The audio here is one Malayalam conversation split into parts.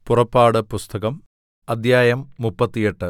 പുറപ്പാട് പുസ്തകം അദ്ധ്യായം മുപ്പത്തിയെട്ട്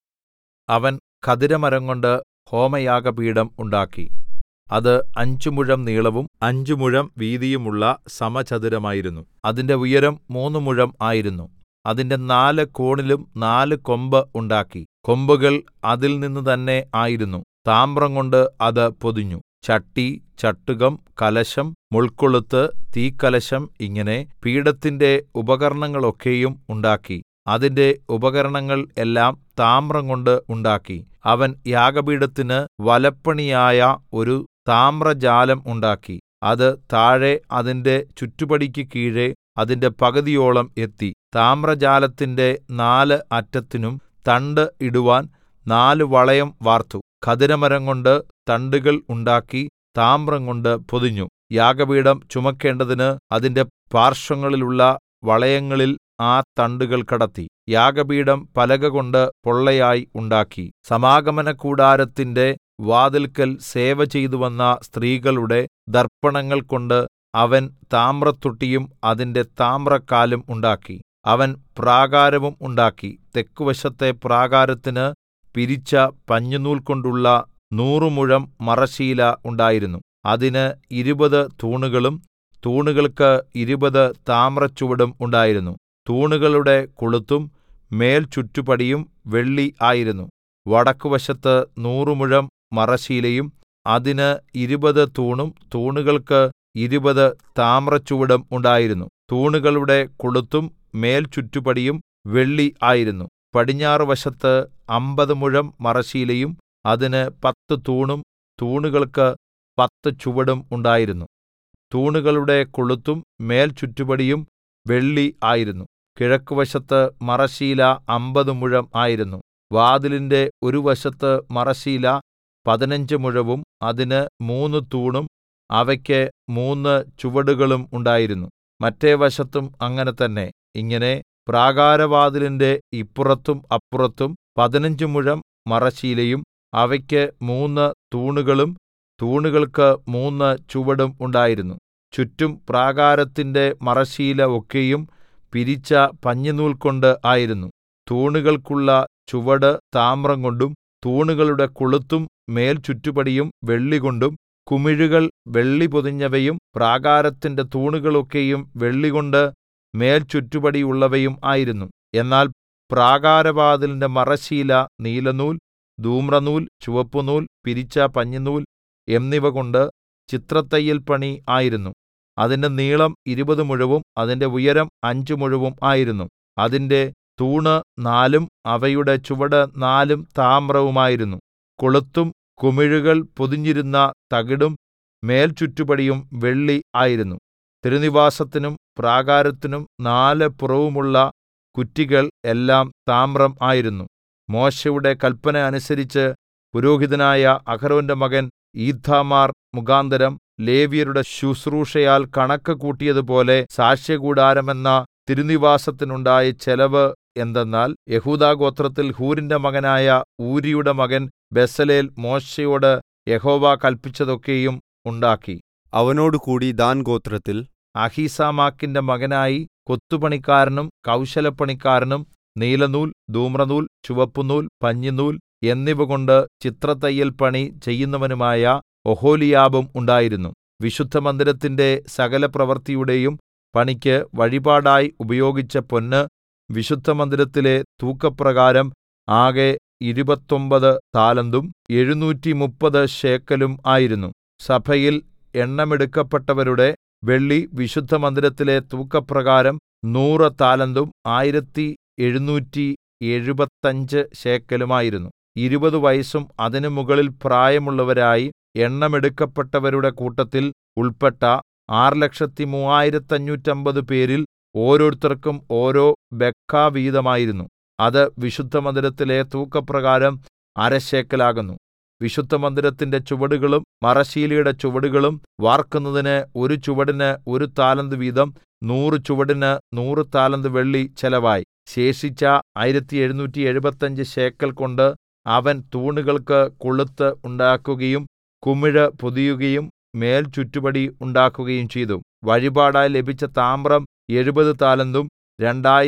അവൻ ഖദിരമരംകൊണ്ട് ഹോമയാഗപീഠം ഉണ്ടാക്കി അത് അഞ്ച് മുഴം നീളവും അഞ്ച് മുഴം വീതിയുമുള്ള സമചതുരമായിരുന്നു അതിന്റെ ഉയരം മൂന്ന് മുഴം ആയിരുന്നു അതിന്റെ നാല് കോണിലും നാല് കൊമ്പ് ഉണ്ടാക്കി കൊമ്പുകൾ അതിൽ നിന്ന് തന്നെ ആയിരുന്നു താമ്രംകൊണ്ട് അത് പൊതിഞ്ഞു ചട്ടി ചട്ടുകം കലശം മുൾക്കൊളുത്ത് തീക്കലശം ഇങ്ങനെ പീഠത്തിന്റെ ഉപകരണങ്ങളൊക്കെയും ഉണ്ടാക്കി അതിന്റെ ഉപകരണങ്ങൾ എല്ലാം താമ്രംകൊണ്ട് ഉണ്ടാക്കി അവൻ യാഗപീഠത്തിന് വലപ്പണിയായ ഒരു താമ്രജാലം ഉണ്ടാക്കി അത് താഴെ അതിന്റെ ചുറ്റുപടിക്ക് കീഴെ അതിന്റെ പകുതിയോളം എത്തി താമ്രജാലത്തിന്റെ നാല് അറ്റത്തിനും തണ്ട് ഇടുവാൻ നാല് വളയം വാർത്തു ഖദിരമരംകൊണ്ട് തണ്ടുകൾ ഉണ്ടാക്കി താമ്രംകൊണ്ട് പൊതിഞ്ഞു യാഗപീഠം ചുമക്കേണ്ടതിന് അതിന്റെ പാർശ്വങ്ങളിലുള്ള വളയങ്ങളിൽ ആ തണ്ടുകൾ കടത്തി യാഗപീഠം പലകകൊണ്ട് പൊള്ളയായി ഉണ്ടാക്കി സമാഗമനകൂടാരത്തിന്റെ വാതിൽക്കൽ സേവ ചെയ്തുവന്ന സ്ത്രീകളുടെ ദർപ്പണങ്ങൾ കൊണ്ട് അവൻ താമ്രത്തൊട്ടിയും അതിന്റെ താമ്രക്കാലും ഉണ്ടാക്കി അവൻ പ്രാകാരവും ഉണ്ടാക്കി തെക്കുവശത്തെ പ്രാകാരത്തിന് പിരിച്ച പഞ്ഞിനൂൽ കൊണ്ടുള്ള നൂറ് മുഴം മറശ്ശീല ഉണ്ടായിരുന്നു അതിന് ഇരുപത് തൂണുകളും തൂണുകൾക്ക് ഇരുപത് താമ്രച്ചുവടും ഉണ്ടായിരുന്നു തൂണുകളുടെ കൊളുത്തും മേൽചുറ്റുപടിയും വെള്ളി ആയിരുന്നു വടക്കുവശത്ത് നൂറ് മുഴം മറശ്ശീലയും അതിന് ഇരുപത് തൂണും തൂണുകൾക്ക് ഇരുപത് താമ്രച്ചുവടും ഉണ്ടായിരുന്നു തൂണുകളുടെ കൊളുത്തും മേൽചുറ്റുപടിയും വെള്ളി ആയിരുന്നു പടിഞ്ഞാറ് വശത്ത് അമ്പത് മുഴം മറശ്ശീലയും അതിന് പത്ത് തൂണും തൂണുകൾക്ക് പത്ത് ചുവടും ഉണ്ടായിരുന്നു തൂണുകളുടെ കൊളുത്തും മേൽചുറ്റുപടിയും വെള്ളി ആയിരുന്നു കിഴക്കുവശത്ത് മറശ്ശീല അമ്പത് മുഴം ആയിരുന്നു വാതിലിന്റെ ഒരു വശത്ത് മറശ്ശീല പതിനഞ്ച് മുഴവും അതിന് മൂന്ന് തൂണും അവയ്ക്ക് മൂന്ന് ചുവടുകളും ഉണ്ടായിരുന്നു മറ്റേ വശത്തും അങ്ങനെ തന്നെ ഇങ്ങനെ പ്രാകാരവാതിലിന്റെ ഇപ്പുറത്തും അപ്പുറത്തും പതിനഞ്ച് മുഴം മറശ്ശീലയും അവയ്ക്ക് മൂന്ന് തൂണുകളും തൂണുകൾക്ക് മൂന്ന് ചുവടും ഉണ്ടായിരുന്നു ചുറ്റും പ്രാകാരത്തിന്റെ മറശ്ശീല ഒക്കെയും പിരിച്ച പഞ്ഞിനൂൽ കൊണ്ട് ആയിരുന്നു തൂണുകൾക്കുള്ള ചുവട് താമ്രംകൊണ്ടും തൂണുകളുടെ കൊളുത്തും മേൽചുറ്റുപടിയും വെള്ളികൊണ്ടും കുമിഴുകൾ വെള്ളി പൊതിഞ്ഞവയും പ്രാകാരത്തിന്റെ തൂണുകളൊക്കെയും വെള്ളികൊണ്ട് മേൽചുറ്റുപടിയുള്ളവയും ആയിരുന്നു എന്നാൽ പ്രാകാരവാതിലിന്റെ മറശ്ശീല നീലനൂൽ ധൂമ്രനൂൽ ചുവപ്പുനൂൽ പിരിച്ച പഞ്ഞിനൂൽ എന്നിവകൊണ്ട് ചിത്രത്തയ്യൽ പണി ആയിരുന്നു അതിന്റെ നീളം ഇരുപത് മുഴവും അതിന്റെ ഉയരം അഞ്ച് മുഴവും ആയിരുന്നു അതിന്റെ തൂണ് നാലും അവയുടെ ചുവട് നാലും താമ്രവുമായിരുന്നു കൊളുത്തും കുമിഴുകൾ പൊതിഞ്ഞിരുന്ന തകിടും മേൽചുറ്റുപടിയും വെള്ളി ആയിരുന്നു തിരുനിവാസത്തിനും പ്രാകാരത്തിനും നാല് പുറവുമുള്ള കുറ്റികൾ എല്ലാം താമ്രം ആയിരുന്നു മോശെയുടെ കല്പന അനുസരിച്ച് പുരോഹിതനായ അഹരോന്റെ മകൻ ഈഥാമാർ മുഖാന്തരം ലേവ്യരുടെ ശുശ്രൂഷയാൽ കണക്ക് കൂട്ടിയതുപോലെ സാക്ഷ്യകൂടാരമെന്ന തിരുനിവാസത്തിനുണ്ടായ ചെലവ് എന്തെന്നാൽ യഹൂദാഗോത്രത്തിൽ ഹൂരിന്റെ മകനായ ഊരിയുടെ മകൻ ബെസലേൽ മോശെയോട് യഹോവ കല്പിച്ചതൊക്കെയും ഉണ്ടാക്കി അവനോടുകൂടി ദാൻ ഗോത്രത്തിൽ അഹീസാമാക്കിന്റെ മകനായി കൊത്തുപണിക്കാരനും കൗശലപ്പണിക്കാരനും നീലനൂൽ ധൂമ്രനൂൽ ചുവപ്പുനൂൽ പഞ്ഞിനൂൽ എന്നിവ കൊണ്ട് ചിത്രത്തയ്യൽ പണി ചെയ്യുന്നവനുമായ ഒഹോലിയാബും ഉണ്ടായിരുന്നു വിശുദ്ധമന്ദിരത്തിന്റെ സകല പ്രവൃത്തിയുടെയും പണിക്ക് വഴിപാടായി ഉപയോഗിച്ച പൊന്ന് വിശുദ്ധമന്ദിരത്തിലെ തൂക്കപ്രകാരം ആകെ ഇരുപത്തൊമ്പത് താലന്തും എഴുന്നൂറ്റിമുപ്പത് ശേക്കലും ആയിരുന്നു സഭയിൽ എണ്ണമെടുക്കപ്പെട്ടവരുടെ വെള്ളി വിശുദ്ധമന്ദിരത്തിലെ തൂക്കപ്രകാരം നൂറ് താലന്തും ആയിരത്തി എഴുന്നൂറ്റി എഴുപത്തഞ്ച് ശേക്കലുമായിരുന്നു ഇരുപത് വയസ്സും അതിന് മുകളിൽ പ്രായമുള്ളവരായി എണ്ണമെടുക്കപ്പെട്ടവരുടെ കൂട്ടത്തിൽ ഉൾപ്പെട്ട ആറ് ലക്ഷത്തി മൂവായിരത്തഞ്ഞൂറ്റമ്പത് പേരിൽ ഓരോരുത്തർക്കും ഓരോ ബെക്ക വീതമായിരുന്നു അത് വിശുദ്ധമന്ദിരത്തിലെ തൂക്കപ്രകാരം അരശേക്കലാകുന്നു വിശുദ്ധമന്ദിരത്തിന്റെ ചുവടുകളും മറശ്ശീലയുടെ ചുവടുകളും വാർക്കുന്നതിന് ഒരു ചുവടിന് ഒരു താലന്ത് വീതം നൂറ് ചുവടിന് നൂറ് താലന്ത് വെള്ളി ചെലവായി ശേഷിച്ച ആയിരത്തി എഴുന്നൂറ്റി എഴുപത്തഞ്ച് ശേക്കൽ കൊണ്ട് അവൻ തൂണുകൾക്ക് കൊളുത്ത് ഉണ്ടാക്കുകയും കുമിഴ് പൊതിയുകയും മേൽചുറ്റുപടി ഉണ്ടാക്കുകയും ചെയ്തു വഴിപാടായി ലഭിച്ച താമ്രം എഴുപത് താലന്തും രണ്ടായിരത്തി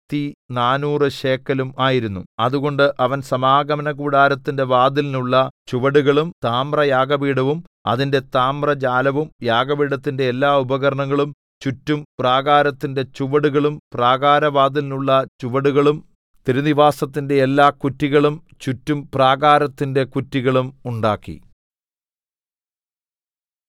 ആയിരത്തി നാനൂറ് ശേക്കെലും ആയിരുന്നു അതുകൊണ്ട് അവൻ സമാഗമനകൂടാരത്തിന്റെ വാതിലിനുള്ള ചുവടുകളും താമ്രയാഗപീഠവും അതിന്റെ താമ്രജാലവും യാഗപീഠത്തിന്റെ എല്ലാ ഉപകരണങ്ങളും ചുറ്റും പ്രാകാരത്തിന്റെ ചുവടുകളും പ്രാകാരവാതിലിനുള്ള ചുവടുകളും തിരുനിവാസത്തിന്റെ എല്ലാ കുറ്റികളും ചുറ്റും പ്രാകാരത്തിന്റെ കുറ്റികളും ഉണ്ടാക്കി